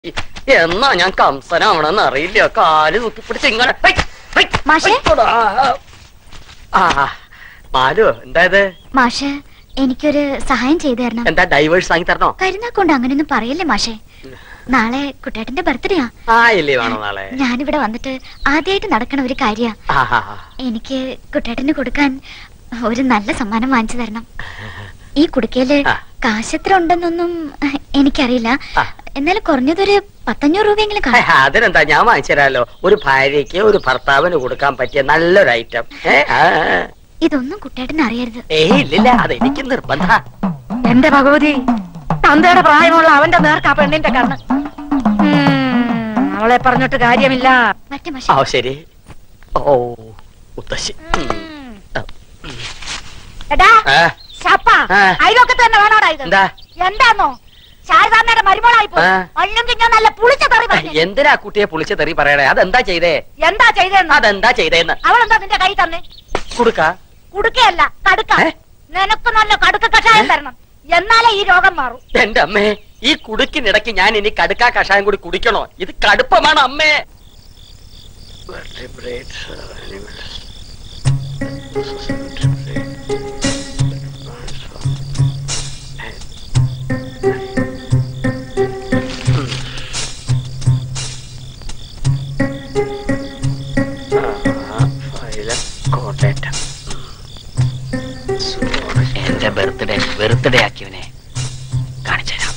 എന്നാ ഞാൻ കംസനാവണമെന്ന് അറിയില്ല കാല് തൂക്കി പിടിച്ച് ഇങ്ങനെ ഹൈ, ഹൈ, മാഷേ? ഹൈ, ആ ആ, മാലു എന്തായത് മാഷ് എനിക്കൊരു സഹായം ചെയ്തു തരണം എന്താ ഡൈവേഴ്സ് വാങ്ങി തരണോ കരുനാക്കൊണ്ട് അങ്ങനെയൊന്നും പറയല്ലേ മാഷേ നാളെ കുട്ടേട്ടന്റെ ബർത്ത്ഡേയാ ആ ഇല്ലേ വേണോ നാളെ ഞാനിവിടെ വന്നിട്ട് ആദ്യമായിട്ട് നടക്കണ ഒരു കാര്യ ആ ആ, ആ. എനിക്ക് കുട്ടേട്ടന് കൊടുക്കാൻ ഒരു നല്ല സമ്മാനം വാങ്ങിച്ചു തരണം ഈ കുടുക്കയില് ആ. കാശെത്ര ഉണ്ടെന്നൊന്നും എനിക്കറിയില്ല ആ. എന്നാലും കുറഞ്ഞതൊരു പത്തഞ്ഞൂറ് രൂപയെങ്കിലും ഹൈ, കാണും അതിനെന്താ ഞാൻ വാങ്ങിച്ചു തരാമല്ലോ ഒരു ഭാര്യയ്ക്ക് ഒരു ഭർത്താവിന് കൊടുക്കാൻ പറ്റിയ നല്ലൊരു ഐറ്റം ഏ ആ, ആ. ഇതൊന്നും കുട്ടേട്ടന് അറിയരുത് ഏയ് ഇല്ലില്ല അത് എനിക്ക് നിർബന്ധ എന്റെ ഭഗവതി തന്തയുടെ പ്രായമുള്ള അവന്റെ നേർക്ക് ആ പെണ്ണിന്റെ കണ്ണ് ഉം, അവളെ പറഞ്ഞിട്ട് കാര്യമില്ല മറ്റേ ആ മാഷെ ശരി ഓ മുത്തശ്ശി ഉം. എടാ ആ, ശപ്പ ആ. അയലൊക്കെ തന്നെ വേണോടാ ഇത് എന്താ എന്താന്നോ ശാരദാമ്മയുടെ മരുമോളായി പോയി ആ. അല്ലെങ്കിൽ ഞാൻ നല്ല പുളിച്ച തെറി പറഞ്ഞു എന്തിനാ കുട്ടിയെ പുളിച്ച് തെറി പറയണേ അതെന്താ ചെയ്തേ എന്താ ചെയ്തെന്ന് അതെന്താ ചെയ്തേന്ന് അവളെന്താ നിന്റെ കൈ തന്നെ കൊടുക്ക കുടുക്കയല്ല കടുക്ക ഏ? നിനക്ക് നല്ല കടുക്ക കഷായം തരണം എന്നാലേ ഈ രോഗം മാറും എന്റെ അമ്മേ ഈ കുടുക്കിനിടയ്ക്ക് ഞാൻ ഇനി കടുക്കാ കഷായം കൂടി കുടിക്കണോ ഇത് കടുപ്പമാണ് അമ്മേ കോട്ടേറ്റം എന്റെ ബർത്ത്ഡേ ബർത്ത്ഡേ ആക്കിയവനെ കാണിച്ചു തരാം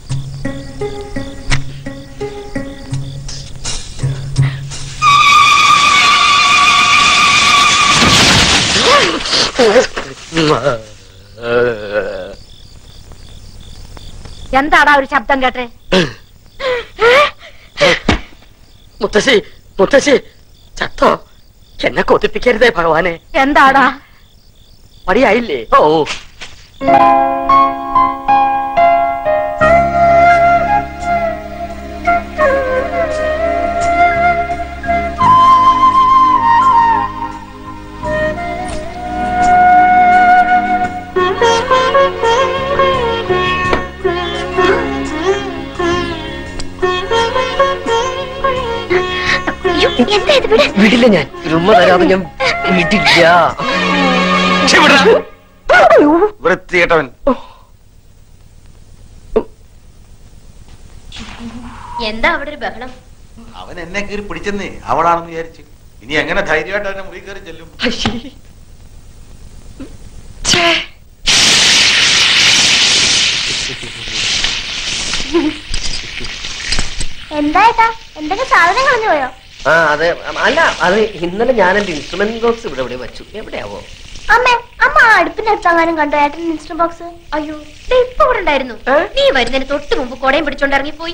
എന്താടാ ഒരു ശബ്ദം കേട്ടെ മുത്തശ്ശി മുത്തശ്ശി ചത്തോ എന്നെ കൊതിപ്പിക്കരുതേ ഭഗവാനെ എന്താടാ മടിയായില്ലേ ഓ അയ്യോ, എന്താ ഇത് ഇവിടെ വിടില്ല ഞാൻ ഉമ്മ തരാതെ ഞാൻ വിടില്ല വൃത്തികെട്ടവൻ എന്താ അവിടെ ഒരു ബഹളം അവൻ എന്നെ കയറി പിടിച്ചെന്നേ അവളാണെന്ന് വിചാരിച്ചു ഇനി എങ്ങനെ ധൈര്യമായിട്ട് അവനെ മുറി കയറി ചെല്ലും എന്താ ഏട്ടാ എന്തെങ്കിലും സാധനം കളഞ്ഞു പോയോ ആ അതെ അല്ല അത് ഇന്നലെ ഞാൻ എന്റെ ഇൻസ്ട്രുമെന്റ് ബോക്സ് ഇവിടെ ഇവിടെ വെച്ചു എവിടെയാവോ അമ്മേ അമ്മ ആ അടുപ്പിനടുത്തെങ്ങാനും കണ്ടോ ഏട്ടൻ ഇൻസ്റ്റന്റ് ബോക്സ് അയ്യോ ദേ ഇപ്പൊ ഇവിടെ ഉണ്ടായിരുന്നു നീ വരുന്നതിന് തൊട്ട് മുമ്പ് കൊടയും പിടിച്ചോണ്ട് ഇറങ്ങിപ്പോയി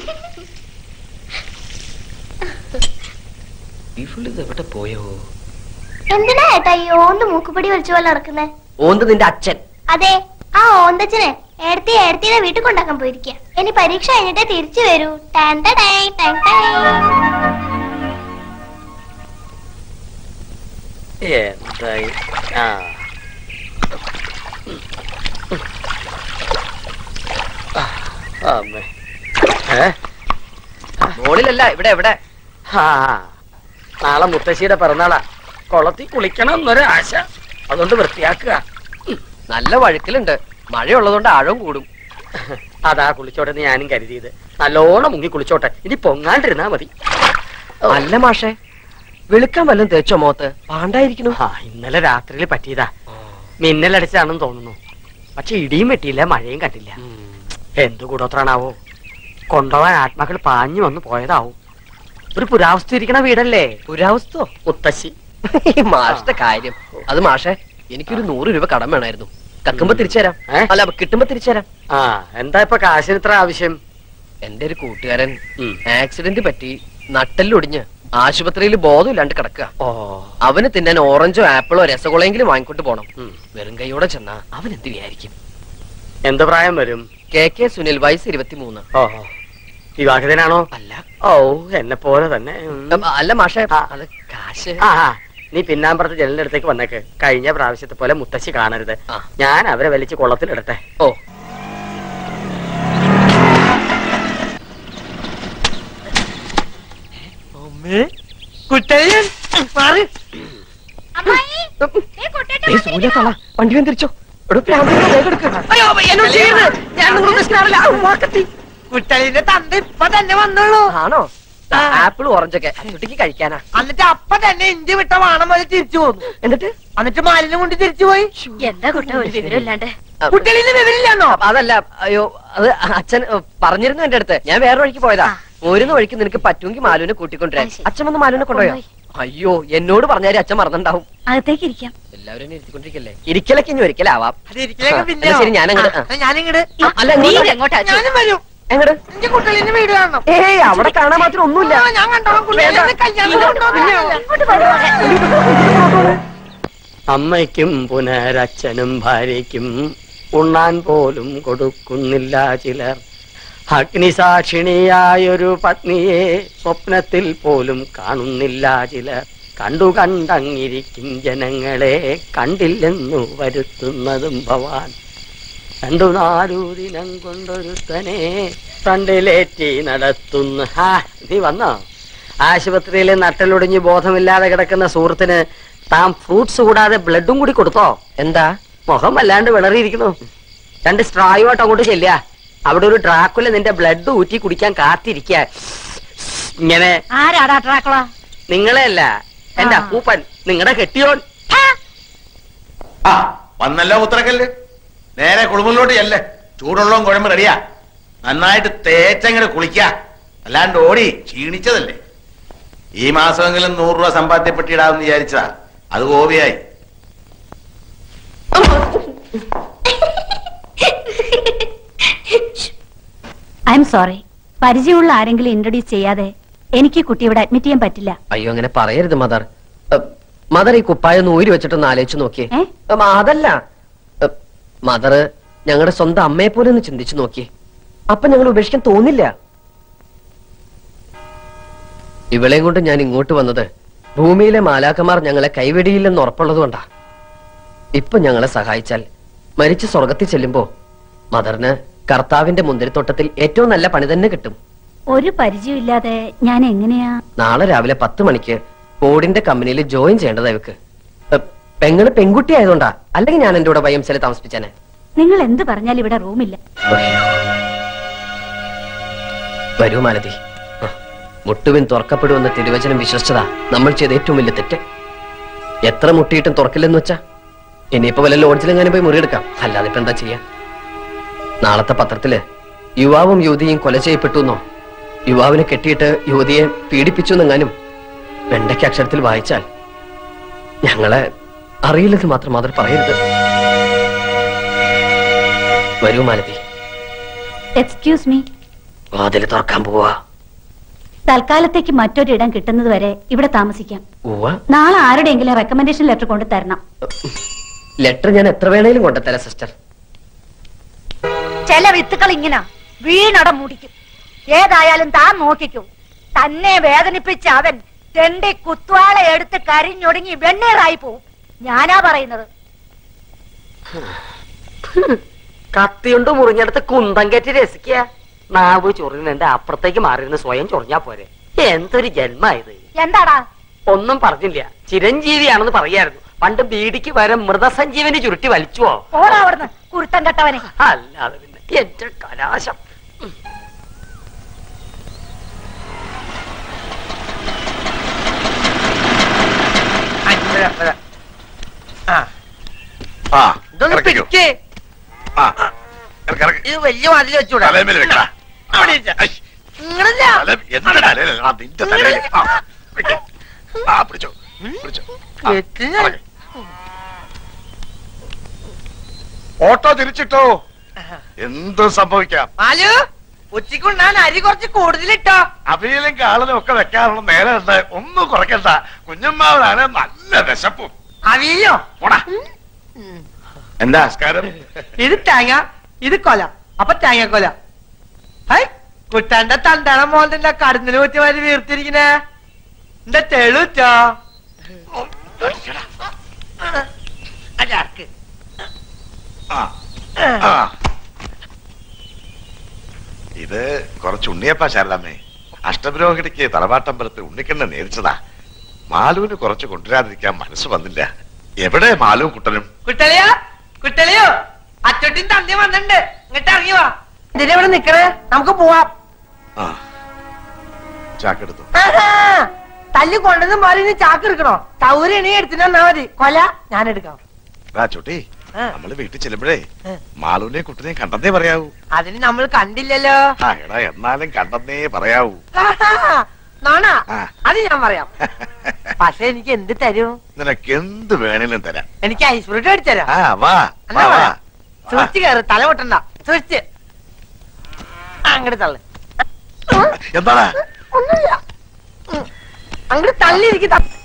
ഈ ഫുള്ള് ഇത് എവിടെ പോയോ എന്തിനാ ഏട്ടാ ഈ ഓന്ത് മൂക്കുപടി വലിച്ചു പോലെ നടക്കുന്നേ ഓന്ത് നിന്റെ അച്ഛൻ അതെ ആ ഓന്തച്ചനെ ഏടത്തി ഏടത്തിയുടെ വീട്ടിൽ കൊണ്ടാക്കാൻ പോയിരിക്കുക ഇനി പരീക്ഷ കഴിഞ്ഞിട്ടേ തിരിച്ചു വരൂ ടാൻ ടാ ടൈ, ടാൻ ടൈ. എന്തായി ആ ആ, അമ്മേ ഏ മോളിലല്ല ഇവിടെ എവിടെ ആ നാളെ മുത്തശ്ശിയുടെ പിറന്നാളാ കുളത്തിൽ കുളിക്കണം എന്നൊരു ആശ അതുകൊണ്ട് വൃത്തിയാക്കുക നല്ല വഴുക്കലുണ്ട് മഴയുള്ളതുകൊണ്ട് ആഴവും കൂടും അതാ കുളിച്ചോട്ടെ എന്ന് ഞാനും കരുതിയത് നല്ലോണം മുങ്ങി കുളിച്ചോട്ടെ ഇനി പൊങ്ങാണ്ടിരുന്നാ മതി ഓ. അല്ല മാഷേ വെളുക്കാൻ വല്ലതും തേച്ചോ മോത്ത് പാണ്ടായിരിക്കണു ആ ഇന്നലെ രാത്രിയിൽ പറ്റിയതാ മിന്നലടിച്ചാണെന്ന് തോന്നുന്നു പക്ഷെ ഇടിയും വെട്ടിയില്ല മഴയും കണ്ടില്ല എന്തു കൂടോത്രാണാവോ കൊണ്ടുപോവാൻ ആത്മാക്കൾ പാഞ്ഞു വന്ന് പോയതാവും ഒരു പുരാവസ്ഥ ഇരിക്കണ വീടല്ലേ പുരാവസ്ഥോ മുത്തശ്ശി മാഷിന്റെ കാര്യം അത് മാഷേ എനിക്കൊരു നൂറ് രൂപ കടം വേണമായിരുന്നു കക്കുമ്പോ തിരിച്ചു തരാം ഏ? അല്ല കിട്ടുമ്പോ തിരിച്ചു തരാം ആ എന്താ ഇപ്പൊ കാശിന് ഇത്ര ആവശ്യം എന്റെ ഒരു കൂട്ടുകാരൻ ഉം. ആക്സിഡന്റ് പറ്റി നട്ടെല്ലൊടിഞ്ഞ് ആശുപത്രിയിൽ ബോധമില്ലാണ്ട് കിടക്കുക ഓ അവന് തിന്നാൻ ഓറഞ്ചോ ആപ്പിളോ രസഗുളയെങ്കിലും വാങ്ങിക്കൊണ്ട് പോണം ഉം. വെറും കൈയോടെ ചെന്നാ അവൻ എന്ത് വിചാരിക്കും എന്ത് പ്രായം വരും കെ കെ സുനിൽ വയസ്സ് ഇരുപത്തിമൂന്ന് ഓ വിവാഹിതനാണോ അല്ല ഓ എന്നെ പോലെ തന്നെ ഉം. അ- അല്ല മാഷേ ആ. അത് കാശ് ആ ആ, നീ പിന്നാമ്പുറത്ത് ജനലിന്റെ അടുത്തേക്ക് വന്നേക്ക് കഴിഞ്ഞ പ്രാവശ്യത്തെ പോലെ മുത്തശ്ശി കാണരുത് ആ. ഞാൻ അവരെ വലിച്ച് കുളത്തിലിടട്ടെ ഓ കുട്ടയൻ മാറി അമ്മായി ദേ കുട്ടേട്ടൻ ഏയ് സൂര്യ തള വണ്ടി വന്ന് തിരിച്ചോ ഇവിടെ പ്രാന്തിന്റെ വേഗം എടുക്ക്. അയ്യോ എന്നോട് ചെയ്യരുത് ഞാൻ നിങ്ങൾ ഉദ്ദേശിക്കാറില്ല വാക്കത്തി കുട്ടലിന്റെ തന്ത ഇപ്പൊ തന്നെ വന്നുള്ളൂ ആണോ ആ. ആപ്പിൾ ഓറഞ്ചൊക്കെ കുട്ടിക്ക് കഴിക്കാനാ എന്നിട്ട് അപ്പൊ തന്നെ ഇന്ത്യ വിട്ട വാണം വരെ തിരിച്ചു പോന്നു എന്നിട്ട് എന്നിട്ട് മാലിന്യം കൊണ്ട് തിരിച്ചു പോയി എന്താ കുട്ട ഒരു വിവരമില്ലാണ്ട് ആ, കുട്ടലിന് വിവരില്ലാന്നോ അപ്പൊ അതല്ല അയ്യോ അത് അച്ഛൻ ഏ, പറഞ്ഞിരുന്നു എന്റെ അടുത്ത് ഞാൻ വേറെ വഴിക്ക് പോയതാ പോരുന്ന വഴിക്ക് നിനക്ക് പറ്റുമെങ്കിൽ മാലുവിനെ കൂട്ടിക്കൊണ്ടുവരാൻ അത് ശരി. അച്ഛൻ വന്ന് മാലുവിനെ കൊണ്ടുപോയോ അയ്യോ എന്നോട് പറഞ്ഞാലും അച്ഛൻ മറന്നുണ്ടാവും അകത്തേക്ക് ഇരിക്കാം എല്ലാവരും എന്നെ ഇരുത്തിക്കൊണ്ടിരിക്കല്ലേ ഇരിക്കലൊക്കെ ഇനി ഒരിക്കലാവാം അത് ഇരിക്കലേക്ക് ആ, പിന്നെ എന്നാ ശരി, ഞാനങ്ങട്, ആ. ഞാനിങ്ങട് ആ, അല്ല നീ എങ്ങോട്ടാ? എങ്ങോട്ടാ ഞാനും വരും എങ്ങട് എന്റെ കുട്ടലിന്റെ വീട് കാണണം ഏയ് അവിടെ കാണാൻ മാത്രം ഒന്നുമില്ല ആ, ഞാൻ കണ്ടോളാം കുട്ടലിനെ കല്യാണം കൊണ്ടുവന്നില്ല. അമ്മയ്ക്കും പുനരച്ഛനും ഭാര്യയ്ക്കും ഉണ്ണാൻ പോലും കൊടുക്കുന്നില്ല ചിലർ അഗ്നിസാക്ഷിണിയായൊരു പത്നിയെ സ്വപ്നത്തിൽ പോലും കാണുന്നില്ല ചിലർ കണ്ടു കണ്ടങ്ങിരിക്കും ജനങ്ങളെ കണ്ടില്ലെന്നു വരുത്തുന്നതും ഭവാൻ രണ്ടു നാലു ദിനം കൊണ്ടൊരുത്തനെ ഫ്രണ്ടിലേറ്റി നടത്തുന്നു ഹാ നീ വന്നോ ആശുപത്രിയിൽ നട്ടലൊടിഞ്ഞ് ബോധമില്ലാതെ കിടക്കുന്ന സുഹൃത്തിന് താൻ ഫ്രൂട്ട്സ് കൂടാതെ ബ്ലഡും കൂടി കൊടുത്തോ എന്താ മുഖം വല്ലാണ്ട് വിളറിയിരിക്കുന്നു രണ്ട് സ്ട്രായുമായിട്ട് അങ്ങോട്ട് ചെല്ലുക അവിടെ ഒരു ഡ്രാക്കുല നിന്റെ ബ്ലഡ് ഊറ്റി കുടിക്കാൻ കാത്തിരിക്കുക ഇങ്ങനെ ആരാടാ ട്രാക്കുള നിങ്ങളെ അല്ല എന്റെ ആ. അപ്പൂപ്പൻ നിങ്ങളുടെ കെട്ടിയോൻ ആ വന്നല്ലോ ഉത്തരക്കല്ല് നേരെ കുളിമുറിലോട്ട് ചെല്ലേ ചൂടുള്ളതും കുഴമ്പ് റെഡിയാ നന്നായിട്ട് തേച്ചങ്ങട് കുളിക്ക അല്ലാണ്ട് ഓടി ക്ഷീണിച്ചതല്ലേ ഈ മാസമെങ്കിലും നൂറ് രൂപ സമ്പാദ്യപ്പെട്ടിടാമെന്ന് വിചാരിച്ചതാ അത് ഗോപിയായി ഐ എം സോറി പരിചയമുള്ള ആരെങ്കിലും ഇൻട്രൊഡ്യൂസ് ചെയ്യാതെ എനിക്ക് കുട്ടി ഇവിടെ അഡ്മിറ്റ് ചെയ്യാൻ പറ്റില്ല അയ്യോ അങ്ങനെ പറയരുത് മദർ ഏ, മദർ ഈ കുപ്പായ ഒന്ന് ഊരി വെച്ചിട്ടൊന്ന് ആലോചിച്ച് നോക്കിയേ ഏ? ഉം, അതല്ല ഏ, മദർ ഞങ്ങളുടെ സ്വന്തം അമ്മയെ പോലെ ഒന്ന് ചിന്തിച്ചു നോക്കിയേ അപ്പൊ ഞങ്ങൾ ഉപേക്ഷിക്കാൻ തോന്നില്ല ഇവളെയും കൊണ്ട് ഞാൻ ഇങ്ങോട്ട് വന്നത് ഭൂമിയിലെ മാലാക്കമാർ ഞങ്ങളെ കൈവെടിയില്ലെന്ന് ഉറപ്പുള്ളത് കൊണ്ടാ ഇപ്പൊ ഞങ്ങളെ സഹായിച്ചാൽ മരിച്ച് സ്വർഗത്തിൽ ചെല്ലുമ്പോ മദറിന് കർത്താവിന്റെ മുന്തിരിത്തോട്ടത്തിൽ ഏറ്റവും നല്ല പണി തന്നെ കിട്ടും ഒരു പരിചയമില്ലാതെ ഞാൻ എങ്ങനെയാ നാളെ രാവിലെ പത്ത് മണിക്ക് ബോർഡിന്റെ കമ്പനിയിൽ ജോയിൻ ചെയ്യേണ്ടതാ ഇവക്ക് ഏ, പെങ്ങള് പെൺകുട്ടി ആയതുകൊണ്ടാ അല്ലെങ്കിൽ ഞാൻ എന്റെ കൂടെ വൈഎംസിലെ താമസിപ്പിച്ചേനെ നിങ്ങൾ എന്ത് പറഞ്ഞാലും ഇവിടെ റൂമില്ല വരൂ മാലതി ആ, മുട്ടുവിൻ തുറക്കപ്പെടുമെന്ന് തിരുവചനം വിശ്വസിച്ചതാ നമ്മൾ ചെയ്ത ഏറ്റവും വലിയ തെറ്റ് എത്ര മുട്ടിയിട്ടും തുറക്കില്ലെന്ന് വെച്ചാ ഇനിയിപ്പോ വല്ല ലോഡ്ജിലെങ്ങാനും പോയി മുറിയെടുക്കാം അല്ലാതെ ഇപ്പൊ എന്താ ചെയ്യാ നാളത്തെ പത്രത്തില് യുവാവും യുവതിയും കൊല ചെയ്യപ്പെട്ടു എന്നോ യുവാവിനെ കെട്ടിയിട്ട് യുവതിയെ പീഡിപ്പിച്ചു എന്നെങ്ങാനും വെണ്ടയ്ക്ക് അക്ഷരത്തിൽ വായിച്ചാൽ ഞങ്ങളെ അറിയില്ലെന്ന് മാത്രം മാതൃ പറയരുത് വരൂ മാലതി എക്സ്ക്യൂസ് മീ വാതിൽ തുറക്കാൻ പോവാ തൽക്കാലത്തേക്ക് മറ്റൊരിടം കിട്ടുന്നത് വരെ ഇവിടെ താമസിക്കാം ഉവ്വ നാളെ ആരുടെയെങ്കിലും റെക്കമെൻഡേഷൻ ലെറ്റർ കൊണ്ട് തരണം ലെറ്റർ ഞാൻ എത്ര വേണേലും കൊണ്ടുതരാം സിസ്റ്റർ ചില വിത്തുകൾ ഇങ്ങനെ വീണട മുടിക്കും ഏതായാലും താൻ നോക്കിക്കൂ തന്നെ വേദനിപ്പിച്ച അവൻ തെണ്ടി കുത്വാള എടുത്ത് കരിഞ്ഞൊടുങ്ങി വെണ്ണീറായി പോവും ഞാനാ പറയുന്നത് കത്തിയുണ്ട് മുറിഞ്ഞെടുത്ത് കുന്തം കയറ്റി രസിക്കുക നാവ് ചൊറിഞ്ഞെന്റെ അപ്പുറത്തേക്ക് മാറിയിരുന്ന് സ്വയം ചൊറിഞ്ഞാ പോരെ എന്തൊരു ജന്മായത് എന്താടാ ഒന്നും പറഞ്ഞില്ല ചിരഞ്ജീവിയാണെന്ന് പറയായിരുന്നു പണ്ട് ബീഡിക്ക് വരെ മൃതസഞ്ജീവനി ചുരുട്ടി വലിച്ചുവോ ഓടാ അവിടുന്ന് കുരുത്തം കെട്ടവനെ അല്ലാതെ പിന്നെ എന്റെ കലാശം ആ ആ ഇതൊന്ന് ഇറക്കിക്കോ. പിടിക്കേ ആ ഇറക്ക്, ഇറക്ക്. ഇത് വലിയ മതിൽ വെച്ചൂടാ തലമേല് വെക്കടാ. അവിടെ ഇരിക്ക. ഐ, നിങ്ങളില്ല തല- എന്റെ തലയില് ആ, നിന്റെ തലയില്. ആ, വെക്ക്. ആ, പിടിച്ചോ പിടിച്ചോ ആ, വെക്ക്. ഇറക്ക്. ഓട്ടോ തിരിച്ചിട്ടോ എന്തും സംഭവിക്കാം മാലു ഉച്ചക്കുണ്ടാൻ അരി കുറച്ച് കൂടുതലിട്ടോ അവിയലും കാളനും ഒക്കെ വെക്കാനുള്ള നേരം ഉണ്ട് ഒന്നും കുറയ്ക്കണ്ട കുഞ്ഞമ്മാവനാണ് നല്ല വിശപ്പും അവിയോ പോടാ എന്താ നമസ്കാരം ഇത് തേങ്ങ ഇത് കൊല അപ്പൊ തേങ്ങ കൊല ഹൈ കുട്ടാന്റെ തണ്ടാണ മോന്റെ കടന്നിന് കുത്തി വരി വീർത്തിരിക്കണേ എന്താ തെളുറ്റോ അതാർക്ക് ആ, ആ. ഇത് കുറച്ച് ഉണ്ണിയപ്പ ശാരദാമ്മേ അഷ്ടപുരോഹിണിക്ക് തറവാട്ടമ്പലത്തിൽ ഉണ്ണിക്കണ്ണ നേരിച്ചതാ മാലുവിന് കുറച്ച് കൊണ്ടുവരാതിരിക്കാൻ മനസ്സ് വന്നില്ല എവിടെ മാലുവും കുട്ടനും കുട്ടലിയോ കുട്ടലിയോ അച്ചോട്ടിൻ തന്തി വന്നിട്ടുണ്ട് ഇങ്ങോട്ട് ഇറങ്ങി വാ ഇതിനെ ഇവിടെ നിക്കണേ നമുക്ക് പോവാം ആ ചാക്കെടുത്തു ആഹാ, തല്ലി കൊണ്ടതും പോലെ ഇനി ചാക്ക് എടുക്കണോ തൗര് ഇനി എടുത്തിട്ട് വന്നാ മതി കൊല ഞാൻ എടുക്കാം ആ ചോട്ടി ആ. നമ്മള് വീട്ടിൽ ചെല്ലുമ്പോഴേ ആ. മാലുവിനെയും കുട്ടനെയും കണ്ടെന്നേ പറയാവൂ അതിന് നമ്മൾ കണ്ടില്ലല്ലോ ആ എടാ എന്നാലും കണ്ടെന്നേ പറയാവൂ ആഹാ, നോണ ആ. അത് ഞാൻ പറയാം പക്ഷെ എനിക്ക് എന്ത് തരും നിനക്ക് എന്ത് വേണേലും തരാം എനിക്ക് ഐസ് ഫ്രൂട്ട് മേടിച്ചരാം ആ വാ എന്നാ വാ, വാ. പറയാം സൂക്ഷിച്ച് കയറ് തല പൊട്ടണ്ട സൂക്ഷിച്ച് അങ്ങോട്ട് തള്ളു എന്താടാ ഒന്നുമില്ല അങ്ങോട്ട് തള്ളിയിരിക്കും